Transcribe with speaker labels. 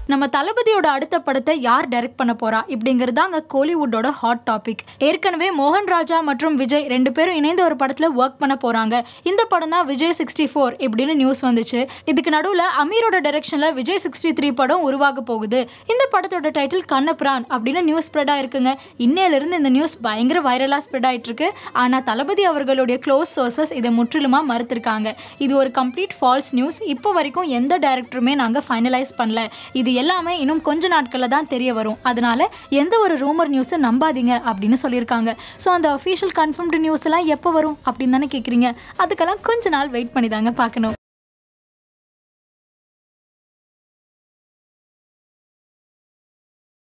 Speaker 1: நம்ம தளபதியோட அடுத்த படத்தை யார் டைரக்ட் பண்ண போறா இப்படிங்கிறது தாங்க கோலிவுட்டோட ஹாட் டாபிக் ஏற்கனவே மோகன் ராஜா மற்றும் விஜய் ரெண்டு பேரும் இணைந்து ஒரு படத்துல ஒர்க் பண்ண போறாங்க இந்த படம் தான் விஜய் சிக்ஸ்டி ஃபோர் இப்படின்னு நியூஸ் வந்துச்சு இதுக்கு நடுவில் அமீரோட டைரக்ஷன்ல விஜய் சிக்ஸ்டி த்ரீ படம் உருவாக போகுது இந்த படத்தோட டைட்டில் கண்ணபிரான் அப்படின்னு நியூஸ் ஸ்ப்ரெட் ஆயிருக்குங்க இன்னையிலிருந்து இந்த நியூஸ் பயங்கர வைரலா ஸ்ப்ரெட் ஆயிட்டு இருக்கு ஆனா தளபதி அவர்களுடைய க்ளோஸ் சோர்சஸ் இதை முற்றிலுமா மறுத்திருக்காங்க இது ஒரு கம்ப்ளீட் ஃபால்ஸ் நியூஸ் இப்போ வரைக்கும் எந்த டைரக்டருமே நாங்கள் ஃபைனலைஸ் பண்ணல இது எல்லாமே இன்னும் கொஞ்ச நாட்களில் தான் தெரிய வரும் அதனால எந்த ஒரு ரூமர் நியூஸும் நம்பாதீங்க அப்படின்னு சொல்லியிருக்காங்க ஸோ அந்த அஃபீஷியல் கன்ஃபர்ம்டு நியூஸ் எல்லாம் எப்போ வரும் அப்படின்னு தானே கேட்குறீங்க அதுக்கெல்லாம் கொஞ்ச நாள் வெயிட் பண்ணி தாங்க பார்க்கணும்